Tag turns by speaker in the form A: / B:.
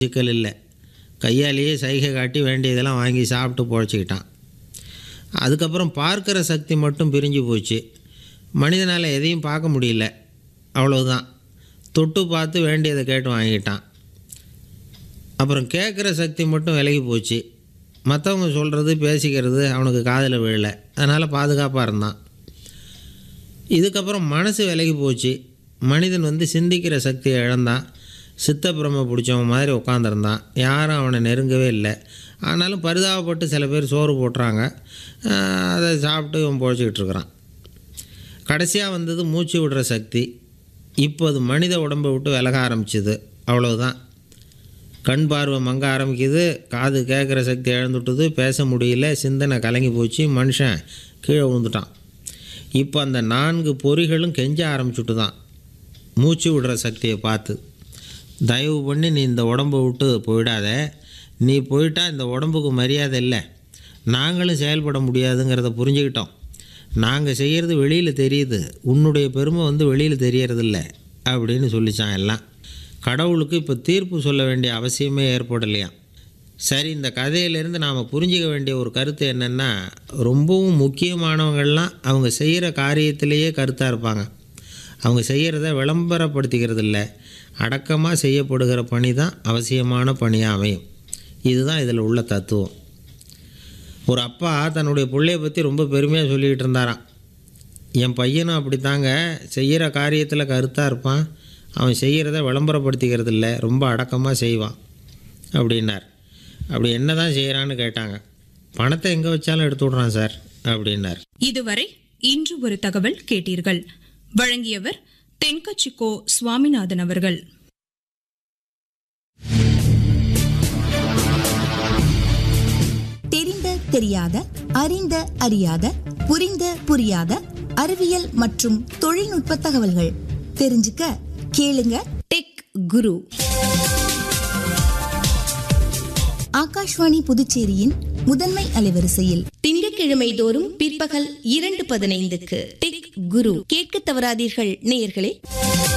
A: சிக்கல் இல்லை கையாலேயே சைகை காட்டி வேண்டியதெல்லாம் வாங்கி சாப்பிட்டு பொழைச்சிக்கிட்டான் அதுக்கப்புறம் பார்க்குற சக்தி மட்டும் பிரிஞ்சு போச்சு மனிதனால் எதையும் பார்க்க முடியல அவ்வளவுதான் தொட்டு பார்த்து வேண்டியதை கேட்டு வாங்கிட்டான் அப்புறம் கேட்குற சக்தி மட்டும் விலகி போச்சு மற்றவங்க சொல்கிறது பேசிக்கிறது அவனுக்கு காதில் விழல அதனால் பாதுகாப்பாக இருந்தான் இதுக்கப்புறம் மனசு விலகி போச்சு மனிதன் வந்து சிந்திக்கிற சக்தியை இழந்தான் சித்தப்பிரம பிடிச்சவன் மாதிரி உட்காந்துருந்தான் யாரும் அவனை நெருங்கவே இல்லை ஆனாலும் பரிதாபப்பட்டு சில பேர் சோறு போட்டுறாங்க ஆஹ் அதை சாப்பிட்டு இவன் பொழைச்சிக்கிட்டு இருக்கிறான் கடைசியாக வந்தது மூச்சு விடுற சக்தி இப்போ அது மனித உடம்பை விட்டு விலக ஆரம்பிச்சுது அவ்வளவுதான் கண் பார்வை மங்க ஆரம்பிக்குது காது கேட்குற சக்தி இழந்துட்டுது பேச முடியல சிந்தனை கலங்கி போச்சு மனுஷன் கீழே விழுந்துட்டான் இப்போ அந்த நான்கு பொறிகளும் கெஞ்ச ஆரம்பிச்சுட்டு தான் மூச்சு விடுற சக்தியை பார்த்து தயவு பண்ணி நீ இந்த உடம்பை விட்டு போயிடாத நீ போயிட்டா இந்த உடம்புக்கு மரியாதை இல்லை நாங்களும் செயல்பட முடியாதுங்கிறத புரிஞ்சுக்கிட்டோம் நாங்கள் செய்கிறது வெளியில் தெரியுது உன்னுடைய பெருமை வந்து வெளியில் தெரியறதில்ல அப்படின்னு சொல்லிச்சான் எல்லாம் கடவுளுக்கு இப்போ தீர்ப்பு சொல்ல வேண்டிய அவசியமே ஏற்படலையாம் சரி இந்த கதையிலேருந்து நாம் புரிஞ்சிக்க வேண்டிய ஒரு கருத்து என்னென்னா ரொம்பவும் முக்கியமானவங்கள்லாம் அவங்க செய்கிற காரியத்திலேயே கருத்தாக இருப்பாங்க அவங்க செய்கிறத விளம்பரப்படுத்திக்கிறது இல்லை அடக்கமாக செய்யப்படுகிற பணி தான் அவசியமான பணியாக அமையும் இதுதான் இதில் உள்ள தத்துவம் ஒரு அப்பா தன்னுடைய பிள்ளைய பற்றி ரொம்ப பெருமையாக சொல்லிக்கிட்டு இருந்தாராம் என் பையனும் அப்படித்தாங்க செய்கிற காரியத்தில் கருத்தாக இருப்பான் அவன் செய்கிறத விளம்பரப்படுத்திக்கிறது இல்லை ரொம்ப அடக்கமாக செய்வான் அப்படின்னார் அப்படி என்ன தான் செய்கிறான்னு கேட்டாங்க பணத்தை எங்கே வச்சாலும் எடுத்து விட்றான் சார் அப்படின்னார்
B: இதுவரை இன்று ஒரு தகவல் கேட்டீர்கள் வழங்கியவர் தென்கச்சிக்கோ சுவாமிநாதன் அவர்கள்
C: தெரிந்த தெரியாத அறிந்த அறியாத புரிந்த புரியாத அறிவியல் மற்றும் தொழில்நுட்ப தகவல்கள் தெரிஞ்சுக்க கேளுங்க டெக் குரு ஆகாஷ்வாணி புதுச்சேரியின் முதன்மை அலைவரிசையில்
D: திங்கட்கிழமை தோறும் பிற்பகல் இரண்டு பதினைந்துக்கு டெக் குரு கேட்க தவறாதீர்கள் நேயர்களே